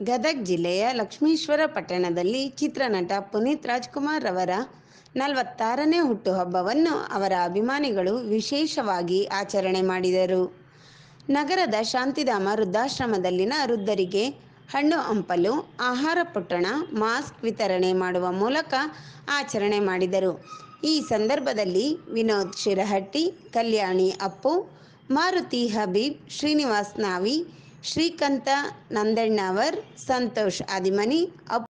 ಗದಗ ಜಿಲ್ಲೆಯ ಲಕ್ಷ್ಮೀಶ್ವರ ಪಟ್ಟಣದಲ್ಲಿ ಚಿತ್ರನಟ ಪುನೀತ್ ರಾಜ್ಕುಮಾರ್ ಅವರ ನಲವತ್ತಾರನೇ ಹುಟ್ಟುಹಬ್ಬವನ್ನು ಅವರ ಅಭಿಮಾನಿಗಳು ವಿಶೇಷವಾಗಿ ಆಚರಣೆ ಮಾಡಿದರು ನಗರದ ಶಾಂತಿಧಾಮ ವೃದ್ಧಾಶ್ರಮದಲ್ಲಿನ ವೃದ್ಧರಿಗೆ ಹಣ್ಣು ಹಂಪಲು ಆಹಾರ ಪೊಟ್ಟಣ ಮಾಸ್ಕ್ ವಿತರಣೆ ಮಾಡುವ ಮೂಲಕ ಆಚರಣೆ ಮಾಡಿದರು ಈ ಸಂದರ್ಭದಲ್ಲಿ ವಿನೋದ್ ಶಿರಹಟ್ಟಿ ಕಲ್ಯಾಣಿ ಅಪ್ಪು ಮಾರುತಿ ಹಬೀಬ್ ಶ್ರೀನಿವಾಸ್ ನಾವಿ ಶ್ರೀಕಂತ ನಂದಣ್ಣವರ್ ಸಂತೋಷ್ ಆದಿಮನಿ ಅಪ್ಪು